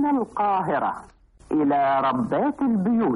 من القاهرة إلى ربات البيوت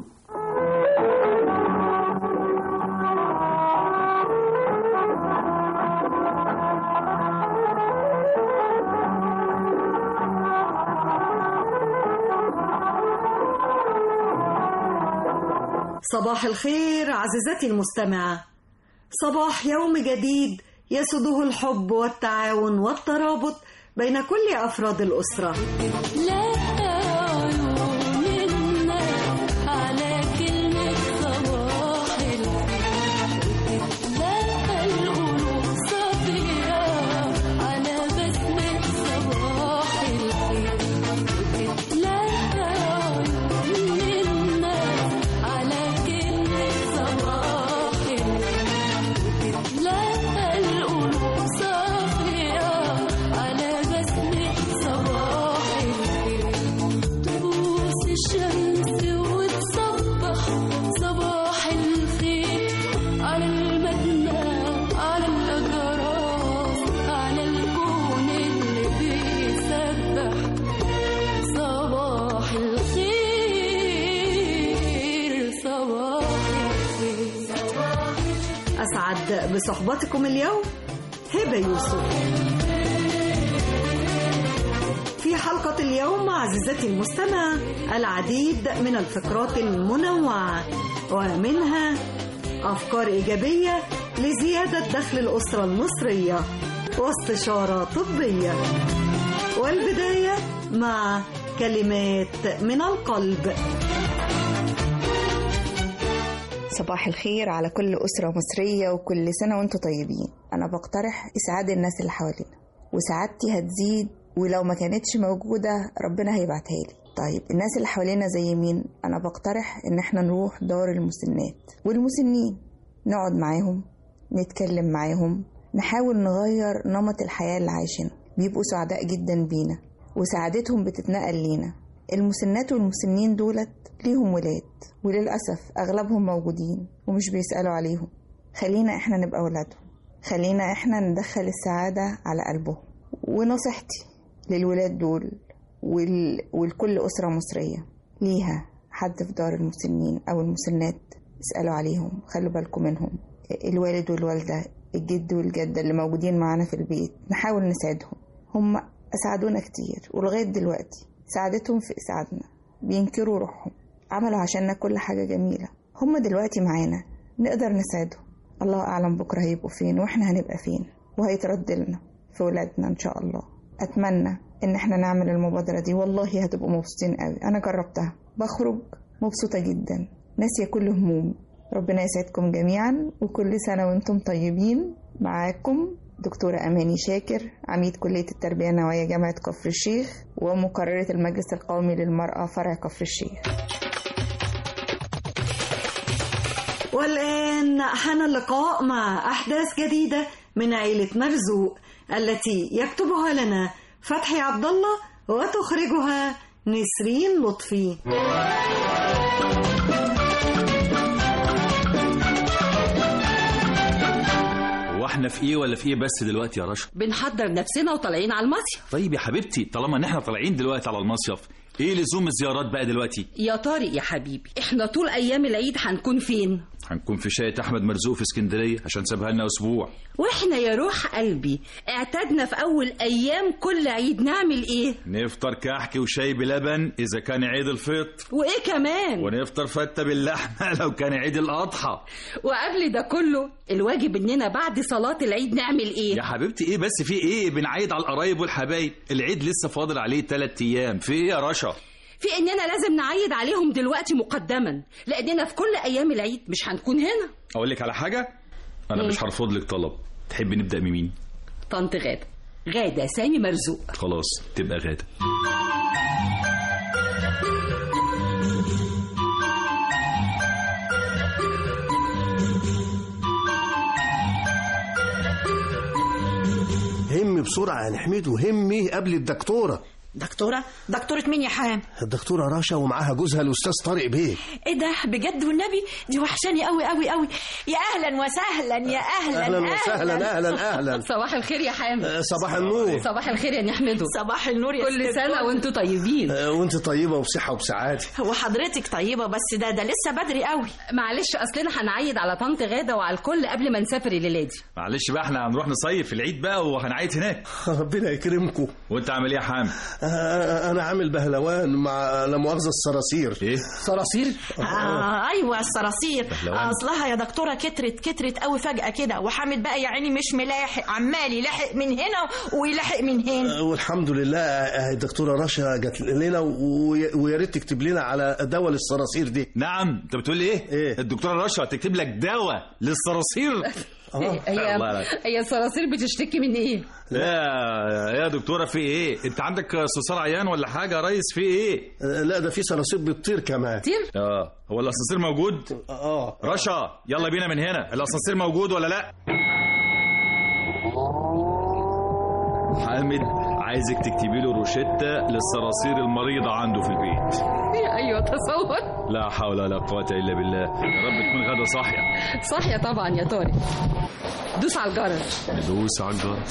صباح الخير عزيزتي المستمعة صباح يوم جديد يسده الحب والتعاون والترابط بين كل أفراد الأسرة لا عيون الناس على كلمة صباح الخير لا القلوب صافية على بسمة صباح الخير لا عيون الناس على كلمة صباح الخير لا القلوب صافية على بسمة صباح الخير تبوس الشمس وتصبح صباح الخير على المبنى على الأجراس على الكون اللي بيسبح صباح الخير صباح الخير أسعد بصحبتكم اليوم هبة يوسف في حلقة اليوم عزيزتي المستمعة العديد من الفقرات المنوعة ومنها أفكار إيجابية لزيادة دخل الأسرة المصرية واستشارة طبية والبداية مع كلمات من القلب صباح الخير على كل أسرة مصرية وكل سنة وانتم طيبين أنا بقترح إسعاد الناس اللي حوالينا وسعادتي هتزيد ولو ما كانتش موجودة ربنا هيبعتها لي طيب الناس اللي حوالينا زي مين أنا بقترح إن احنا نروح دار المسنات والمسنين نقعد معاهم نتكلم معاهم نحاول نغير نمط الحياة اللي عايشينه بيبقوا سعداء جدا بينا وسعادتهم بتتنقل لينا المسنات والمسنين دولت ليهم ولاد وللأسف أغلبهم موجودين ومش بيسألوا عليهم خلينا إحنا نبقى ولادهم خلينا إحنا ندخل السعادة على قلبهم ونصيحتي للولاد دول وال... ولكل أسرة مصرية ليها حد في دار المسنين أو المسنات اسألوا عليهم خلوا بالكم منهم الوالد والوالدة الجد والجدة اللي موجودين معانا في البيت نحاول نساعدهم هم أسعدونا كتير ولغاية دلوقتي سعادتهم في إسعادنا بينكروا روحهم عملوا عشاننا كل حاجة جميلة هم دلوقتي معانا نقدر نساعدهم الله أعلم بكرة هيبقوا فين وإحنا هنبقى فين وهيترد لنا في ولادنا إن شاء الله أتمنى إن إحنا نعمل المبادرة دي والله هتبقوا مبسوطين قوي أنا جربتها بخرج مبسوطة جدا ناسية كل همومي ربنا يسعدكم جميعا وكل سنة وانتم طيبين معاكم دكتورة أماني شاكر عميد كلية التربية النوعية جامعة كفر الشيخ ومقررة المجلس القومي للمرأة فرع كفر الشيخ والآن حان اللقاء مع أحداث جديدة من عيلة مرزوق التي يكتبها لنا فتحي عبد الله وتخرجها نسرين لطفي واحنا في ايه ولا في ايه بس دلوقتي يا رشا بنحضر نفسنا وطالعين على المصيف طيب يا حبيبتي طالما ان احنا طالعين دلوقتي على المصيف ايه لزوم الزيارات بقى دلوقتي يا طارق يا حبيبي احنا طول ايام العيد هنكون فين هنكون في شاية احمد مرزوق في اسكندريه عشان سابها لنا اسبوع واحنا يا روح قلبي اعتدنا في اول ايام كل عيد نعمل ايه نفطر كحك وشاي بلبن اذا كان عيد الفطر وايه كمان ونفطر فته باللحمه لو كان عيد الاضحى وقبل ده كله الواجب اننا بعد صلاة العيد نعمل ايه يا حبيبتي ايه بس في ايه بنعيد على القرايب والحبايب العيد لسه فاضل عليه ثلاث ايام في ايه يا رشا في اننا لازم نعيد عليهم دلوقتي مقدما لاننا في كل ايام العيد مش هنكون هنا اقول لك على حاجه انا مم. مش هرفض لك طلب تحبي نبدا بمين طنط غادة غادة سامي مرزوق خلاص تبقى غاده هم بسرعة يا نحمده همي قبل الدكتورة دكتورة دكتورة مين يا حام الدكتورة رشا ومعاها جوزها الأستاذ طارق بيه ايه ده بجد والنبي دي وحشاني قوي قوي قوي يا اهلا وسهلا يا اهلا أهلا وسهلا أهلا أهلا صباح الخير يا حامد آه، صباح النور صباح الخير يا نحمده صباح النور يا كل ست سنة الكل. وانتوا طيبين آه، وانت طيبة وبصحة وبسعادة هو حضرتك طيبة بس ده ده لسه بدري قوي معلش اصلنا هنعيد على طنط غادة وعلى الكل قبل ما نسافر الليلة دي معلش بقى احنا هنروح نصيف في العيد بقى وهنعيد هناك ربنا يكرمكم وانت عامل ايه يا حامد آه، أنا عامل بهلوان مع لا مؤاخذة الصراصير ايه صراصير آه ايوه الصراصير بهلوان. اصلها يا دكتوره كترت كترت قوي فجاه كده وحامد بقى يا عيني مش ملاحق عمال يلاحق من هنا ويلاحق من هنا آه، والحمد لله آه، الدكتورة رشا جت لنا و- ويا ريت تكتب لنا على دواء الصراصير دي نعم انت بتقول لي ايه إيه؟ الدكتوره رشا هتكتب لك دواء للصراصير هي الله عليك. هي الصراصير بتشتكي من ايه لا يا دكتوره في ايه انت عندك صرصار عيان ولا حاجه يا ريس في ايه آه، لا ده في صراصير بتطير كمان كتير اه هو الاسانسير موجود اه رشا يلا بينا من هنا الاسانسير موجود ولا لا حامد عايزك تكتبي له روشتة للصراصير المريضة عنده في البيت ايوه تصور لا حول ولا قوة إلا بالله يا رب تكون غدا صاحية صاحية طبعا يا طارق دوس على الجرس ندوس على الجرس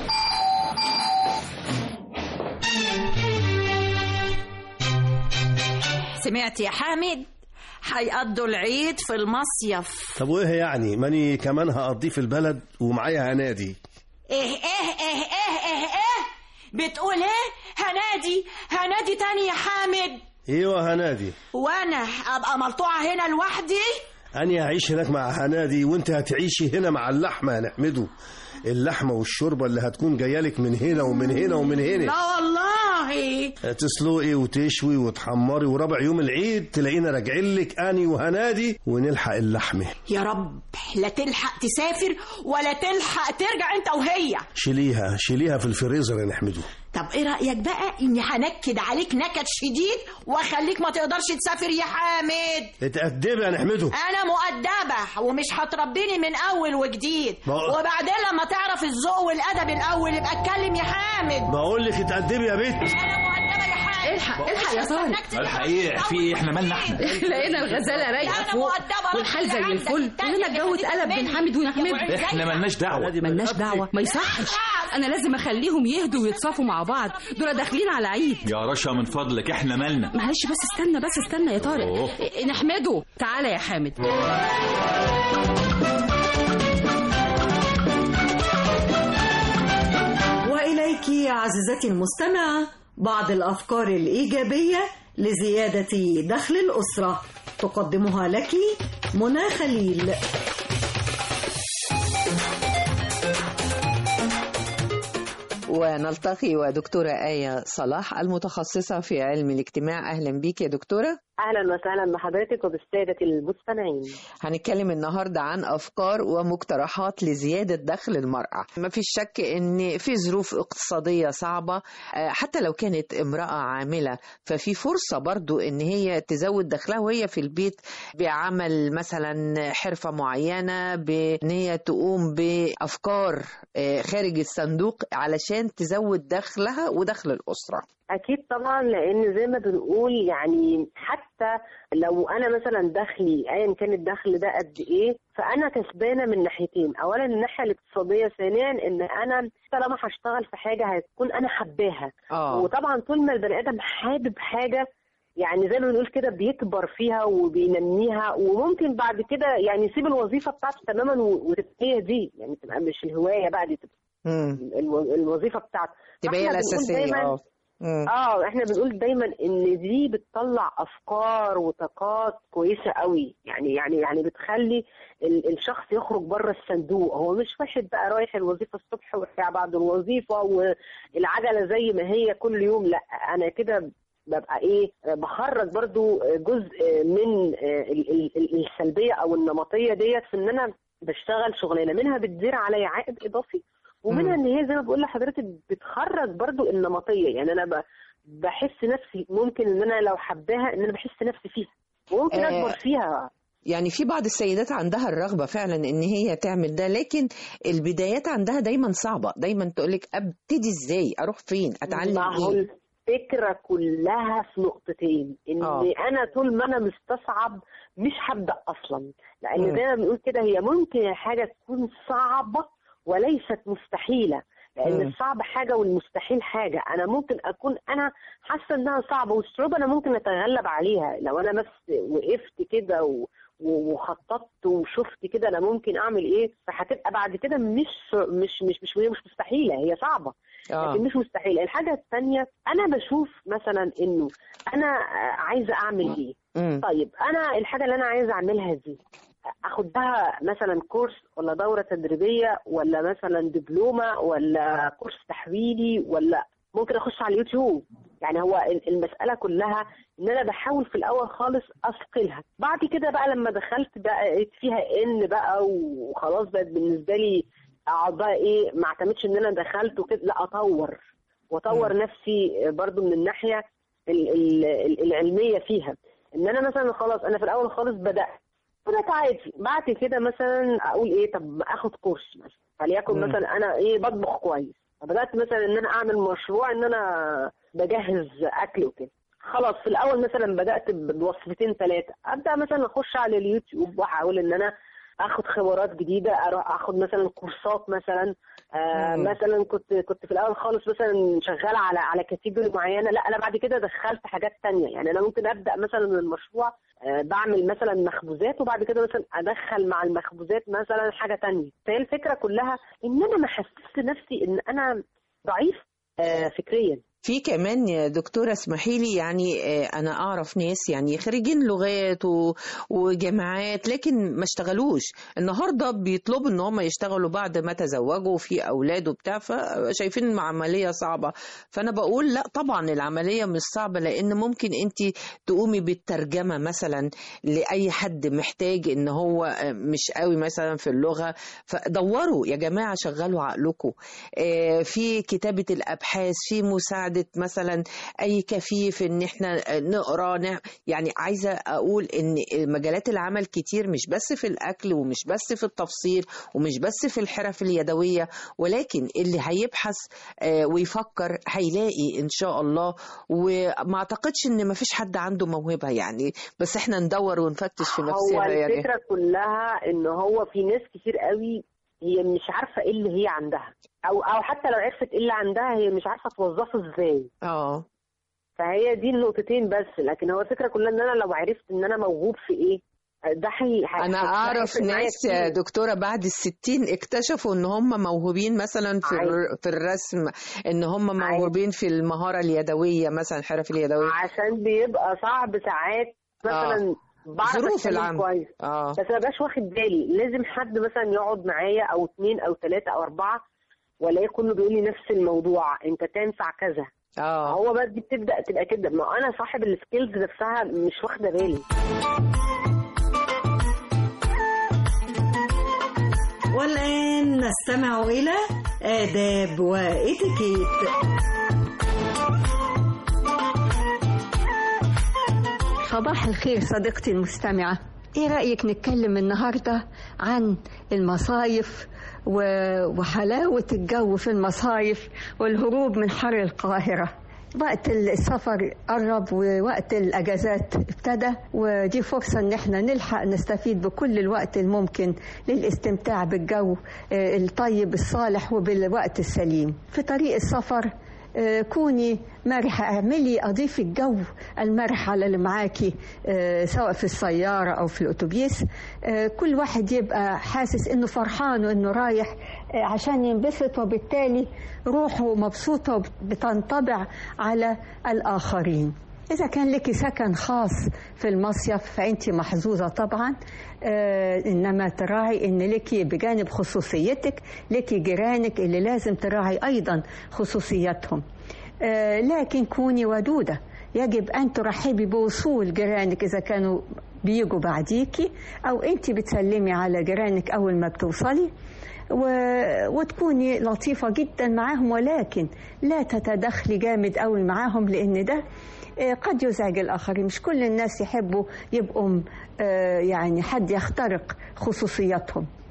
سمعت يا حامد هيقضوا العيد في المصيف طب وايه يعني ماني كمان هقضيه في البلد ومعايا هنادي ايه ايه ايه ايه ايه ايه بتقول ايه هنادي هنادي تاني يا حامد ايوه هنادي وانا ابقى ملطوعه هنا لوحدي أنا هعيش هناك مع هنادي وأنت هتعيشي هنا مع اللحمة يا نحمده اللحمة والشوربة اللي هتكون جايالك من هنا ومن هنا ومن هنا لا والله تسلقي وتشوي وتحمري وربع يوم العيد تلاقينا راجعين لك أني وهنادي ونلحق اللحمة يا رب لا تلحق تسافر ولا تلحق ترجع انت وهي شيليها شيليها في الفريزر يا نحمده طب ايه رايك بقى اني هنكد عليك نكد شديد واخليك ما تقدرش تسافر يا حامد اتأدبي يا نحمده انا مؤدبه ومش هتربيني من اول وجديد ما- وبعدين لما تعرف الذوق والادب الاول يبقى اتكلم يا حامد بقول لك اتأدبي يا بنت انا مؤدبه يا حامد الحق الحق يا طارق الحقيقة في ايه احنا مالنا احنا لقينا الغزالة رايقة أنا فوق مؤدبة والحال زي رد الفل عندك. وهنا الجو اتقلب بين حامد ونحمد احنا مالناش دعوة ملناش دعوة ما يصحش أنا لازم أخليهم يهدوا ويتصافوا مع بعض دول داخلين على عيد يا رشا من فضلك احنا مالنا معلش بس استنى بس استنى يا طارق أوه. إيه، نحمده تعالى يا حامد وإليك عزيزتي المستمعة بعض الأفكار الإيجابية لزيادة دخل الأسرة تقدمها لك منى خليل ونلتقي ودكتورة آية صلاح المتخصصة في علم الاجتماع أهلا بيك يا دكتورة اهلا وسهلا بحضرتك وبالساده المستمعين هنتكلم النهاردة عن أفكار ومقترحات لزيادة دخل المرأة ما فيش شك أن في ظروف اقتصادية صعبة آه، حتى لو كانت امرأة عاملة ففي فرصة برضو أن هي تزود دخلها وهي في البيت بعمل مثلا حرفة معينة بأن هي تقوم بأفكار آه، خارج الصندوق علشان تزود دخلها ودخل الأسرة اكيد طبعا لان زي ما بنقول يعني حتى لو انا مثلا دخلي ايا كان الدخل ده قد ايه فانا كسبانه من ناحيتين اولا الناحيه الاقتصاديه ثانيا ان انا طالما هشتغل في حاجه هتكون انا حباها آه. وطبعا طول ما البني ادم حابب حاجه يعني زي ما بنقول كده بيكبر فيها وبينميها وممكن بعد كده يعني يسيب الوظيفه بتاعته تماما و- وتبقى هي دي يعني تبقى مش الهوايه بقى دي تبقى مم. الو- الوظيفه بتاعته تبقى هي فإحنا بنقول الأساسية دايماً- اه مم. اه احنا بنقول دايما ان دي بتطلع افكار وطاقات كويسه قوي يعني يعني يعني بتخلي ال- الشخص يخرج بره الصندوق هو مش واحد بقى رايح الوظيفه الصبح وراجع بعد الوظيفه والعجله زي ما هي كل يوم لا انا كده ببقى ايه بخرج برضو جزء من ال- ال- ال- السلبيه او النمطيه ديت في ان انا بشتغل شغلانه منها بتدير عليا عائد اضافي ومنها ان هي زي ما بقول لحضرتك بتخرج برضو النمطيه يعني انا ب- بحس نفسي ممكن ان انا لو حباها ان انا بحس نفسي فيها وممكن آه، اكبر فيها يعني في بعض السيدات عندها الرغبة فعلا ان هي تعمل ده لكن البدايات عندها دايما صعبة دايما تقولك ابتدي ازاي اروح فين اتعلم ما هو ايه الفكره كلها في نقطتين ان آه. انا طول ما انا مستصعب مش هبدا اصلا لان مم. زي ما بنقول كده هي ممكن حاجه تكون صعبه وليست مستحيله لان مم. الصعب حاجه والمستحيل حاجه انا ممكن اكون انا حاسه انها صعبه والصعوبه انا ممكن اتغلب عليها لو انا بس وقفت كده و... و- وخططت وشفت كده انا ممكن اعمل ايه فهتبقى بعد كده مش مش مش مش, مش مستحيله هي صعبه اه لكن مش مستحيل الحاجة الثانية أنا بشوف مثلا إنه أنا آه، عايزة أعمل إيه مم. طيب أنا الحاجة اللي أنا عايزة أعملها دي أخدها مثلا كورس ولا دورة تدريبية ولا مثلا دبلومة ولا كورس تحويلي ولا ممكن أخش على اليوتيوب يعني هو ال- المسألة كلها إن أنا بحاول في الأول خالص أثقلها بعد كده بقى لما دخلت بقى لقيت فيها إن بقى وخلاص بقت بالنسبة لي اقعد بقى ايه ما اعتمدش ان انا دخلت وكده لا اطور واطور نفسي برضو من الناحيه ال- ال- ال- العلميه فيها ان انا مثلا خلاص انا في الاول خالص بدات بدات عادي بعد كده مثلا اقول ايه طب اخد كورس مثلا فليكن مم. مثلا انا ايه بطبخ كويس فبدات مثلا ان انا اعمل مشروع ان انا بجهز اكل وكده خلاص في الاول مثلا بدات ب- بوصفتين ثلاثه ابدا مثلا اخش على اليوتيوب واحاول ان انا اخد خبرات جديده اروح اخد مثلا كورسات مثلا آه مم. مثلا كنت كنت في الاول خالص مثلا شغاله على على كاتيجوري معينه لا انا بعد كده دخلت حاجات تانية يعني انا ممكن ابدا مثلا من المشروع آه بعمل مثلا مخبوزات وبعد كده مثلا ادخل مع المخبوزات مثلا حاجه تانية فهي الفكره كلها ان انا ما حسست نفسي ان انا ضعيف آه فكريا في كمان يا دكتورة اسمحي لي يعني آه، أنا أعرف ناس يعني خريجين لغات و- وجامعات لكن ما اشتغلوش النهاردة بيطلبوا إن هم يشتغلوا بعد ما تزوجوا في أولاد وبتاع فشايفين العملية صعبة فأنا بقول لا طبعا العملية مش صعبة لأن ممكن أنت تقومي بالترجمة مثلا لأي حد محتاج إن هو آه، مش قوي مثلا في اللغة فدوروا يا جماعة شغلوا عقلكم آه، في كتابة الأبحاث في مساعدة مثلا أي كفيف إن إحنا نقرأ نع- يعني عايزة أقول إن مجالات العمل كتير مش بس في الأكل ومش بس في التفصيل ومش بس في الحرف اليدوية ولكن اللي هيبحث آه، ويفكر هيلاقي إن شاء الله وما أعتقدش إن مفيش حد عنده موهبة يعني بس إحنا ندور ونفتش في هو نفسنا يعني الفكره كلها ان هو في ناس كتير قوي هي مش عارفه ايه اللي هي عندها او او حتى لو عرفت ايه اللي عندها هي مش عارفه توظفه ازاي اه فهي دي النقطتين بس لكن هو الفكره كلها ان انا لو عرفت ان انا موهوب في ايه ده حي حي- انا حي- اعرف هيفرق معايا ناس كتير. يا دكتوره بعد الستين اكتشفوا ان هم موهوبين مثلا في عادي. الر- في الرسم ان هم موهوبين في المهاره اليدويه مثلا الحرف اليدويه عشان بيبقى صعب ساعات مثلا بعرف ظروف اتكلم العمل. كويس اه بس ما بقاش واخد بالي لازم حد مثلا يقعد معايا او اثنين او ثلاثه او اربعه والاقي كله بيقول لي نفس الموضوع انت تنفع كذا اه هو بقى دي بتبدا تبقى كده ما انا صاحب السكيلز نفسها مش واخده بالي والآن نستمع إلى آداب وإتيكيت صباح الخير صديقتي المستمعة ايه رأيك نتكلم النهاردة عن المصايف و- وحلاوة الجو في المصايف والهروب من حر القاهرة وقت السفر قرب ووقت الاجازات ابتدى ودي فرصه ان احنا نلحق نستفيد بكل الوقت الممكن للاستمتاع بالجو آه، الطيب الصالح وبالوقت السليم في طريق السفر آه، كوني مرحة اعملي أضيفي الجو المرح على اللي معاكي آه، سواء في السيارة أو في الأتوبيس آه، كل واحد يبقى حاسس إنه فرحان وإنه رايح آه، عشان ينبسط وبالتالي روحه مبسوطة وبتنطبع على الآخرين إذا كان لك سكن خاص في المصيف فأنت محظوظة طبعا آه إنما تراعي إن لك بجانب خصوصيتك لك جيرانك اللي لازم تراعي أيضا خصوصياتهم آه لكن كوني ودودة يجب أن ترحبي بوصول جيرانك إذا كانوا بيجوا بعديكي أو أنت بتسلمي على جيرانك أول ما بتوصلي و... وتكوني لطيفة جدا معاهم ولكن لا تتدخلي جامد قوي معاهم لأن ده آه، قد يزعج الآخرين مش كل الناس يحبوا يبقوا آه، يعني حد يخترق خصوصياتهم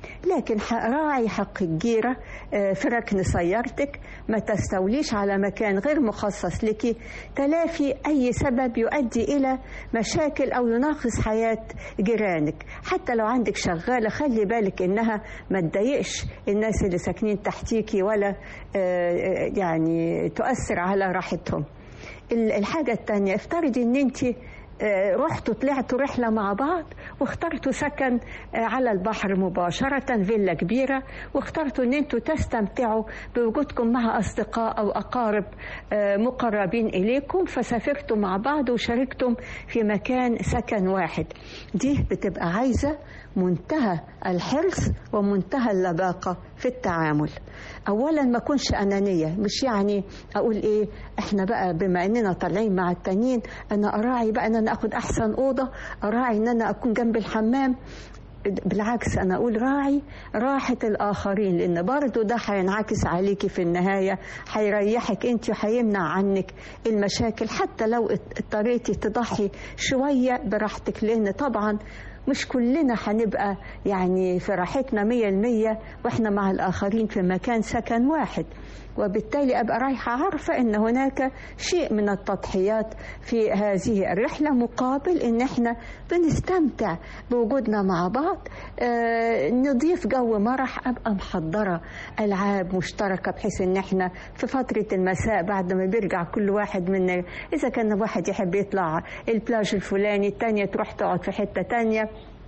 لكن راعي حق الجيرة آه، في ركن سيارتك ما تستوليش على مكان غير مخصص لك تلافي أي سبب يؤدي إلى مشاكل أو يناقص حياة جيرانك حتى لو عندك شغالة خلي بالك إنها ما تضايقش الناس اللي ساكنين تحتيكي ولا آه، آه، يعني تؤثر على راحتهم ال- الحاجة التانية افترضي ان انت آه، رحتوا طلعتوا رحلة مع بعض واخترتوا سكن آه، على البحر مباشرة فيلا كبيرة واخترتوا ان انتوا تستمتعوا بوجودكم مع اصدقاء او اقارب آه، مقربين اليكم فسافرتوا مع بعض وشاركتم في مكان سكن واحد دي بتبقى عايزة منتهى الحرص ومنتهى اللباقة في التعامل اولا ما اكونش انانيه مش يعني اقول ايه احنا بقى بما اننا طالعين مع التانيين انا اراعي بقى ان انا اخد احسن اوضه اراعي ان انا اكون جنب الحمام بالعكس انا اقول راعي راحه الاخرين لان برضو ده هينعكس عليكي في النهايه هيريحك انت وهيمنع عنك المشاكل حتى لو اضطريتي تضحي شويه براحتك لان طبعا مش كلنا هنبقى يعني في راحتنا مية المية واحنا مع الآخرين في مكان سكن واحد وبالتالي أبقى رايحة عارفة أن هناك شيء من التضحيات في هذه الرحلة مقابل أن احنا بنستمتع بوجودنا مع بعض آه نضيف جو مرح أبقى محضرة ألعاب مشتركة بحيث أن احنا في فترة المساء بعد ما بيرجع كل واحد منا إذا كان واحد يحب يطلع البلاج الفلاني التانية تروح تقعد في حتة تانية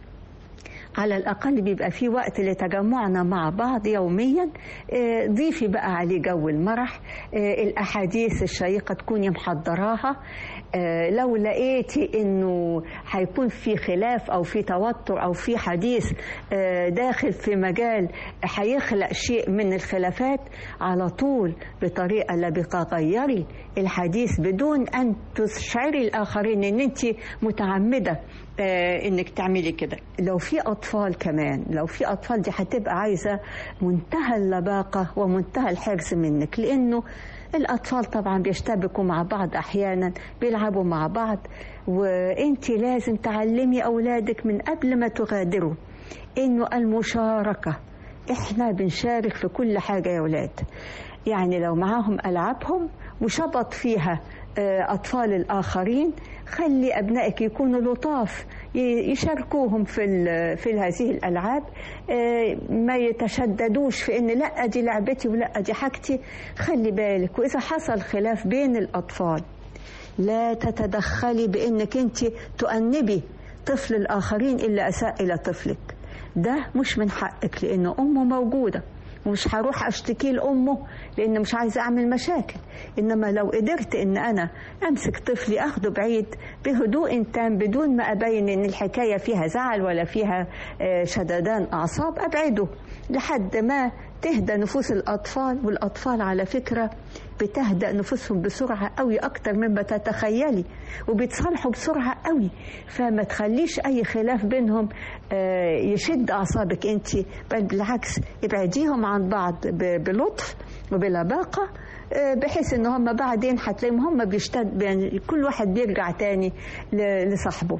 على الأقل بيبقى في وقت لتجمعنا مع بعض يوميا آه، ضيفي بقى عليه جو المرح آه، الأحاديث الشيقة تكوني محضراها آه، لو لقيتي انه هيكون في خلاف او في توتر او في حديث آه، داخل في مجال هيخلق شيء من الخلافات على طول بطريقه لبقه غيري الحديث بدون ان تشعري الاخرين ان انت متعمده آه، انك تعملي كده لو في اطفال كمان لو في اطفال دي هتبقى عايزه منتهى اللباقه ومنتهى الحرص منك لانه الأطفال طبعا بيشتبكوا مع بعض أحيانا بيلعبوا مع بعض وانت لازم تعلمي أولادك من قبل ما تغادروا إنه المشاركة إحنا بنشارك في كل حاجة يا أولاد يعني لو معاهم ألعابهم وشبط فيها آه، أطفال الآخرين خلي أبنائك يكونوا لطاف ي- يشاركوهم في ال- في هذه الألعاب آه، ما يتشددوش في إن لا دي لعبتي ولا دي حاجتي خلي بالك وإذا حصل خلاف بين الأطفال لا تتدخلي بإنك أنت تؤنبي طفل الآخرين إلا أساء إلى طفلك ده مش من حقك لأن أمه موجودة ومش هروح اشتكي لامه لان مش عايزه اعمل مشاكل انما لو قدرت ان انا امسك طفلي اخده بعيد بهدوء تام بدون ما ابين ان الحكايه فيها زعل ولا فيها آه، شددان اعصاب ابعده لحد ما تهدى نفوس الاطفال والاطفال على فكره بتهدأ نفوسهم بسرعة قوي أكتر مما تتخيلي وبيتصالحوا بسرعة قوي فما تخليش أي خلاف بينهم آه، يشد أعصابك أنت بل بالعكس ابعديهم عن بعض ب- بلطف وبلباقة آه، بحيث ان هم بعدين هتلاقيهم هم بيشتد يعني كل واحد بيرجع تاني ل- لصاحبه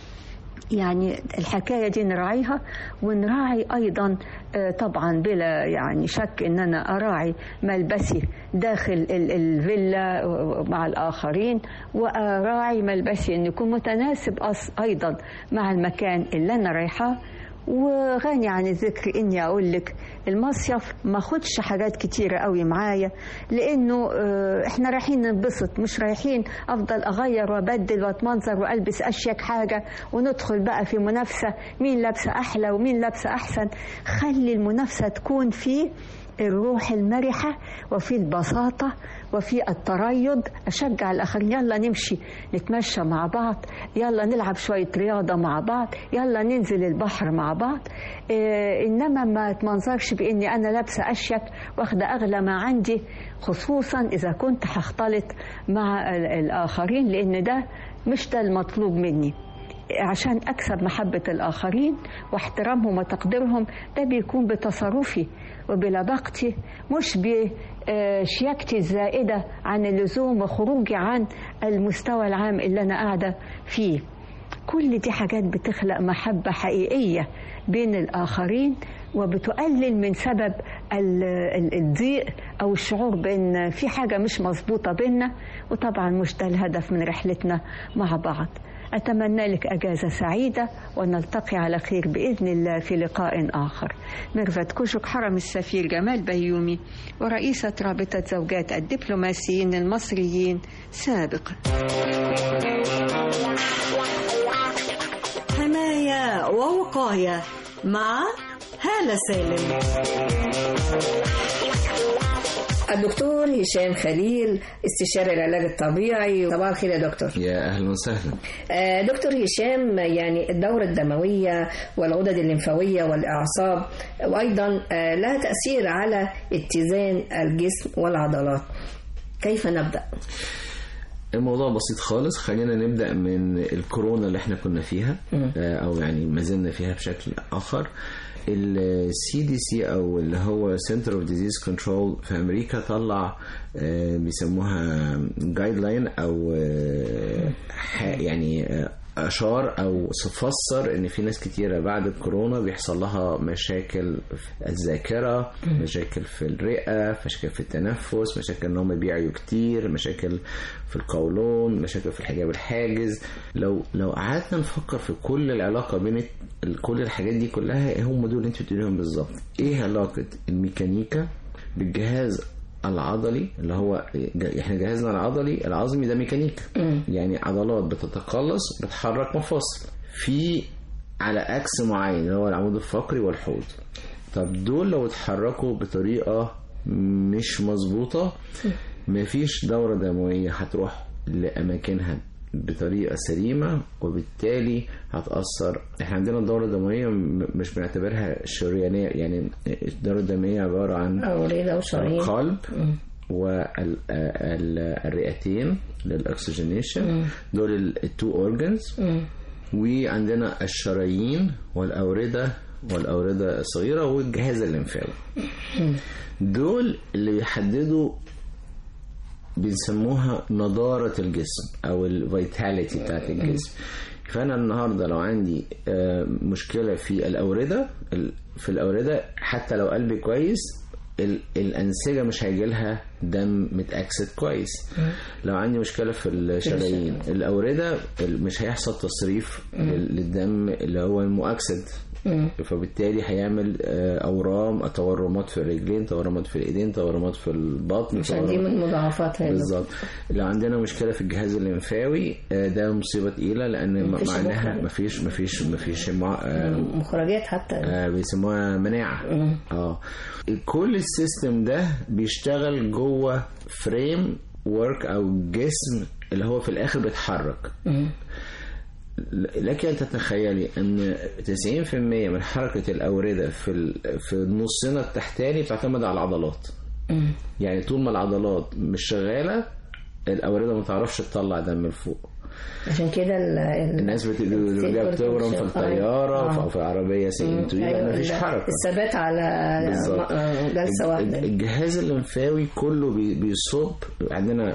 يعني الحكاية دي نراعيها ونراعي أيضا آه، طبعا بلا يعني شك أن أنا أراعي ملبسي داخل ال- الفيلا مع الآخرين وأراعي ملبسي أن يكون متناسب أص- أيضا مع المكان اللي أنا رايحاه وغني عن الذكر اني اقول لك المصيف ما اخدش حاجات كتيره قوي معايا لانه آه، احنا رايحين ننبسط مش رايحين افضل اغير وابدل واتمنظر والبس اشيك حاجه وندخل بقى في منافسه مين لابسه احلى ومين لابسه احسن خلي المنافسه تكون في الروح المرحة وفي البساطة وفي التريض أشجع الآخرين يلا نمشي نتمشى مع بعض يلا نلعب شوية رياضة مع بعض يلا ننزل البحر مع بعض إيه إنما ما تمنظرش بإني أنا لابسة أشيك واخدة أغلى ما عندي خصوصا إذا كنت هختلط مع ال- الآخرين لأن ده مش ده المطلوب مني عشان أكسب محبة الآخرين واحترامهم وتقديرهم ده بيكون بتصرفي وبلباقتي مش بشياكتي الزائدة عن اللزوم وخروجي عن المستوى العام اللي أنا قاعدة فيه كل دي حاجات بتخلق محبة حقيقية بين الآخرين وبتقلل من سبب ال- ال- الضيق او الشعور بان في حاجه مش مظبوطه بينا وطبعا مش ده الهدف من رحلتنا مع بعض أتمنى لك أجازة سعيدة ونلتقي على خير بإذن الله في لقاء آخر ميرفت كوشك حرم السفير جمال بيومي ورئيسة رابطة زوجات الدبلوماسيين المصريين سابقا حماية ووقاية مع هالة سالم الدكتور هشام خليل استشاري العلاج الطبيعي صباح الخير يا دكتور يا اهلا وسهلا آه، دكتور هشام يعني الدورة الدموية والغدد الليمفاوية والأعصاب وأيضا آه، لها تأثير على اتزان الجسم والعضلات كيف نبدأ؟ الموضوع بسيط خالص خلينا نبدا من الكورونا اللي احنا كنا فيها آه، او يعني ما زلنا فيها بشكل اخر السي دي سي او اللي هو سنتر اوف ديزيز كنترول في امريكا طلع آه، بيسموها جايد لاين او آه، ح- يعني آه، اشار او فسر ان في ناس كتيره بعد الكورونا بيحصل لها مشاكل في الذاكره مشاكل في الرئه مشاكل في التنفس مشاكل ان هم بيعيوا كتير مشاكل في القولون مشاكل في الحجاب الحاجز لو لو قعدنا نفكر في كل العلاقه بين ال- كل الحاجات دي كلها هم دول اللي انت بتقوليهم بالظبط ايه علاقه الميكانيكا بالجهاز العضلي اللي هو ج- احنا جهازنا العضلي العظمي ده ميكانيكا يعني عضلات بتتقلص بتحرك مفاصل في على اكس معين اللي هو العمود الفقري والحوض طب دول لو اتحركوا بطريقه مش مظبوطه مفيش دوره دمويه هتروح لاماكنها بطريقه سليمه وبالتالي هتاثر احنا عندنا الدوره الدمويه م- مش بنعتبرها شريانيه يعني الدوره الدمويه عباره عن أوريد أو شرايين القلب والرئتين للاكسجينيشن دول التو اورجنز وعندنا الشرايين والاورده والاورده الصغيره والجهاز الليمفاوي دول اللي بيحددوا بنسموها نضارة الجسم أو الفيتاليتي بتاعت الجسم فأنا النهاردة لو عندي آه، مشكلة في الأوردة ال- في الأوردة حتى لو قلبي كويس ال- الأنسجة مش هيجيلها دم متأكسد كويس لو عندي مشكلة في الشرايين الأوردة ال- مش هيحصل تصريف لل- للدم اللي هو المؤكسد فبالتالي هيعمل آه، اورام تورمات في الرجلين تورمات في الايدين تورمات في البطن عشان دي تورمات- من مضاعفاتها بالظبط لو عندنا مشكله في الجهاز الليمفاوي آه، ده مصيبه تقيله لان م- مفيش معناها مخرج. مفيش مفيش مفيش مع... آه، مخرجات حتى آه، بيسموها مناعه اه كل السيستم ده بيشتغل جوه فريم ورك او جسم اللي هو في الاخر بيتحرك لك ان تتخيلي ان 90% من حركه الاورده في ال- في نصنا التحتاني بتعتمد على العضلات يعني طول ما العضلات مش شغاله الاورده ما تعرفش تطلع دم لفوق عشان كده ال- ال- الناس بت- اللي بتورم في الطياره آه. في- في العربيه سيئة أيوة، مفيش ال- حركه الثبات على بالظبط. م- جلسة الج- واحدة الجهاز الليمفاوي كله بي- بيصب عندنا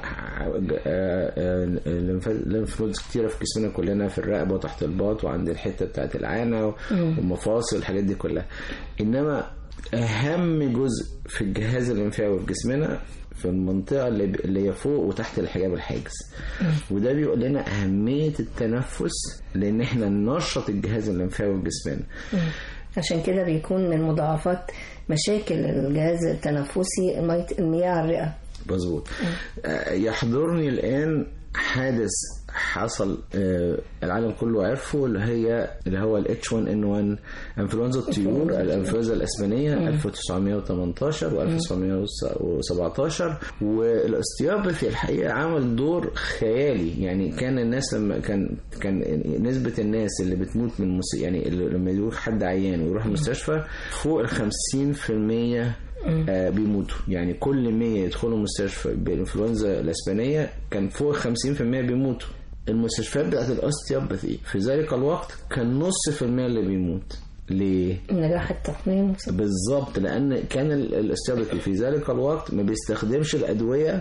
ليمف نودز كتيره في جسمنا كلنا في الرقبه وتحت الباط وعند الحته بتاعت العانه والمفاصل الحاجات دي كلها انما اهم جزء في الجهاز الليمفاوي في جسمنا في المنطقة اللي, اللي هي فوق وتحت الحجاب الحاجز وده بيقول لنا أهمية التنفس لأن احنا ننشط الجهاز الليمفاوي في جسمنا عشان كده بيكون من مضاعفات مشاكل الجهاز التنفسي الميت- المياه على الرئة مظبوط آه، يحضرني الان حادث حصل آه، العالم كله عرفه اللي هي اللي هو ال H1N1 انفلونزا الطيور الانفلونزا الاسبانيه 1918 و 1917 والاستيابثي الحقيقه عمل دور خيالي يعني كان الناس لما كان كان نسبه الناس اللي بتموت من مس... يعني اللي لما يروح حد عيان ويروح المستشفى فوق ال 50% آه بيموتوا يعني كل 100 يدخلوا مستشفى بالانفلونزا الاسبانيه كان فوق 50% بيموتوا المستشفيات بتاعت الاوستيوباثي في ذلك الوقت كان نص في المية اللي بيموت ليه؟ نجاح التقنين بالظبط لان كان ال- الاستيوباثي في ذلك الوقت ما بيستخدمش الادويه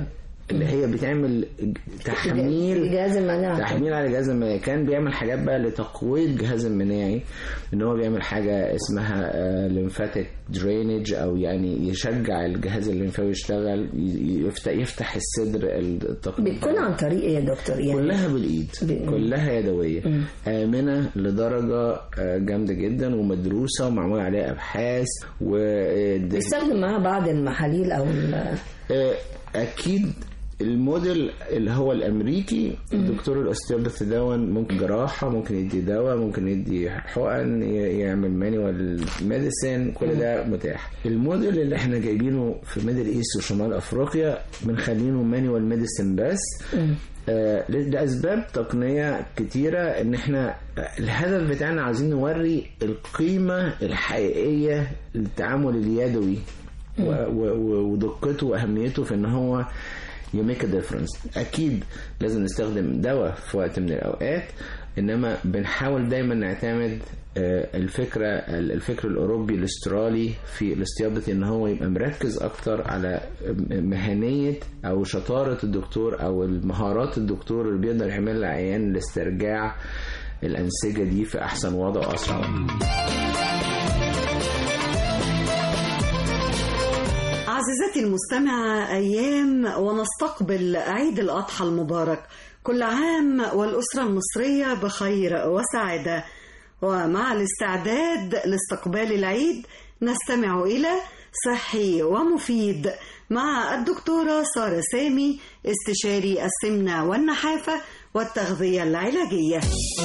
اللي هي بتعمل تحميل جهاز المناعة تحميل على الجهاز المناعي كان بيعمل حاجات بقى لتقوية الجهاز المناعي ان هو بيعمل حاجة اسمها ليمفاتيك درينج او يعني يشجع الجهاز الليمفاوي يشتغل ي- يفتح يفتح الصدر التقنية بتكون عن طريق ايه يا دكتور يعني كلها بالايد ب- كلها يدويه امنه لدرجه آه، جامده جدا ومدروسه ومعمول عليها ابحاث و بيستخدم معاها بعض المحاليل او ال- آه، اكيد الموديل اللي هو الامريكي الدكتور الاستيوباث دون ممكن جراحه ممكن يدي دواء ممكن يدي حقن ي- يعمل مانيوال ميديسين كل ده متاح الموديل اللي احنا جايبينه في ميدل ايست وشمال افريقيا بنخلينه مانيوال ميديسين بس آه، لاسباب تقنيه كتيره ان احنا الهدف بتاعنا عايزين نوري القيمه الحقيقيه للتعامل اليدوي و- و- و- ودقته واهميته في ان هو يميك ديفرنس اكيد لازم نستخدم دواء في وقت من الاوقات انما بنحاول دايما نعتمد آه، الفكره الفكر الاوروبي الاسترالي في الاستيابة ان هو يبقى مركز اكتر على مهنيه او شطاره الدكتور او المهارات الدكتور اللي بيقدر يعمل للعيان لاسترجاع الانسجه دي في احسن وضع واسرع وقت. عزيزتي المستمعة أيام ونستقبل عيد الأضحى المبارك كل عام والأسرة المصرية بخير وسعادة ومع الاستعداد لاستقبال العيد نستمع إلى صحي ومفيد مع الدكتورة سارة سامي استشاري السمنة والنحافة والتغذية العلاجية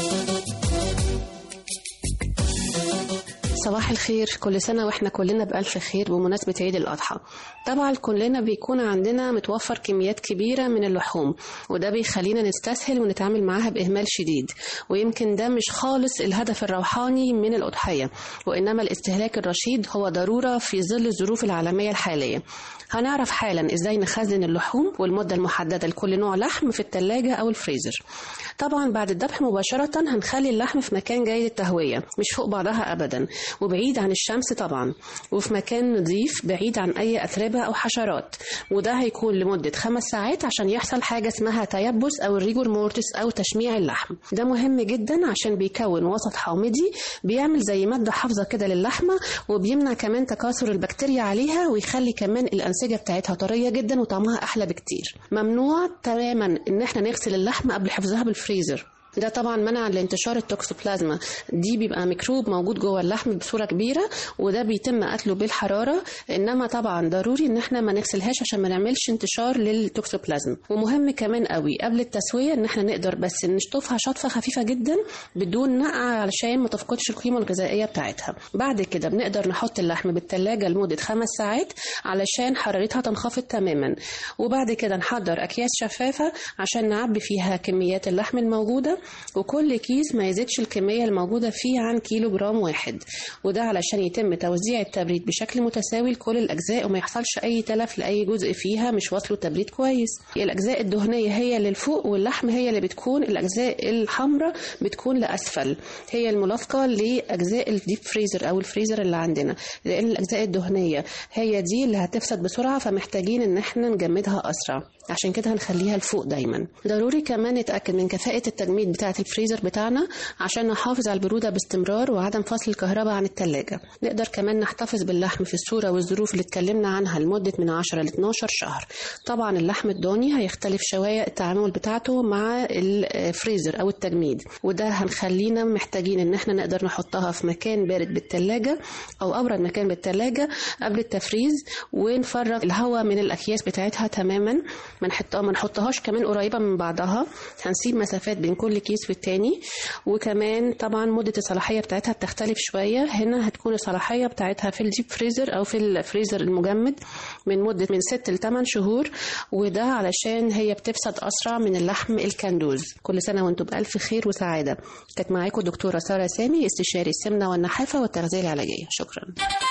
صباح الخير كل سنة واحنا كلنا بألف خير بمناسبة عيد الأضحى طبعا كلنا بيكون عندنا متوفر كميات كبيرة من اللحوم وده بيخلينا نستسهل ونتعامل معاها بإهمال شديد ويمكن ده مش خالص الهدف الروحاني من الأضحية وإنما الاستهلاك الرشيد هو ضرورة في ظل الظروف العالمية الحالية هنعرف حالا ازاي نخزن اللحوم والمدة المحددة لكل نوع لحم في التلاجة أو الفريزر طبعا بعد الذبح مباشرة هنخلي اللحم في مكان جيد التهوية مش فوق بعضها أبدا وبعيد عن الشمس طبعا وفي مكان نظيف بعيد عن أي أتربة أو حشرات وده هيكون لمدة خمس ساعات عشان يحصل حاجة اسمها تيبس أو الريجور مورتس أو تشميع اللحم ده مهم جدا عشان بيكون وسط حامضي بيعمل زي مادة حافظة كده للحمة وبيمنع كمان تكاثر البكتيريا عليها ويخلي كمان الأنسجة بتاعتها طرية جدا وطعمها أحلى بكتير ممنوع تماما إن احنا نغسل اللحمة قبل حفظها بالفريزر ده طبعا منع لانتشار التوكسوبلازما دي بيبقى ميكروب موجود جوه اللحم بصوره كبيره وده بيتم قتله بالحراره انما طبعا ضروري ان احنا ما نغسلهاش عشان ما نعملش انتشار للتوكسوبلازما ومهم كمان قوي قبل التسويه ان احنا نقدر بس نشطفها شطفه خفيفه جدا بدون نقع علشان ما تفقدش القيمه الغذائيه بتاعتها بعد كده بنقدر نحط اللحم بالثلاجه لمده خمس ساعات علشان حرارتها تنخفض تماما وبعد كده نحضر اكياس شفافه عشان نعبي فيها كميات اللحم الموجوده وكل كيس ما يزيدش الكمية الموجودة فيه عن كيلو جرام واحد وده علشان يتم توزيع التبريد بشكل متساوي لكل الأجزاء وما يحصلش أي تلف لأي جزء فيها مش واصله تبريد كويس الأجزاء الدهنية هي اللي لفوق واللحم هي اللي بتكون الأجزاء الحمراء بتكون لأسفل هي الملاصقة لأجزاء الديب فريزر أو الفريزر اللي عندنا لأن الأجزاء الدهنية هي دي اللي هتفسد بسرعة فمحتاجين إن احنا نجمدها أسرع عشان كده هنخليها لفوق دايما ضروري كمان نتأكد من كفاءة التجميد بتاعة الفريزر بتاعنا عشان نحافظ على البرودة باستمرار وعدم فصل الكهرباء عن التلاجة نقدر كمان نحتفظ باللحم في الصورة والظروف اللي اتكلمنا عنها لمدة من 10 ل 12 شهر طبعا اللحم الضاني هيختلف شوية التعامل بتاعته مع الفريزر أو التجميد وده هنخلينا محتاجين إن احنا نقدر نحطها في مكان بارد بالتلاجة أو أبرد مكان بالتلاجة قبل التفريز ونفرغ الهواء من الأكياس بتاعتها تماما ما نحطها ما نحطهاش كمان قريبة من بعضها هنسيب مسافات بين كل كيس والتاني وكمان طبعا مدة الصلاحية بتاعتها بتختلف شوية هنا هتكون الصلاحية بتاعتها في الديب فريزر أو في الفريزر المجمد من مدة من 6 ل 8 شهور وده علشان هي بتفسد أسرع من اللحم الكندوز كل سنة وانتم بألف خير وسعادة كانت معاكم دكتورة سارة سامي استشاري السمنة والنحافة والتغذية العلاجية شكرا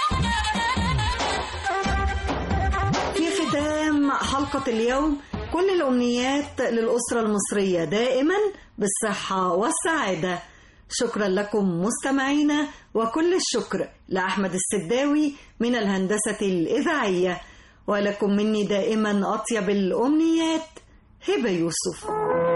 في ختام حلقة اليوم كل الأمنيات للأسرة المصرية دائما بالصحة والسعادة شكرا لكم مستمعينا وكل الشكر لأحمد السداوي من الهندسة الإذاعية ولكم مني دائما أطيب الأمنيات هبة يوسف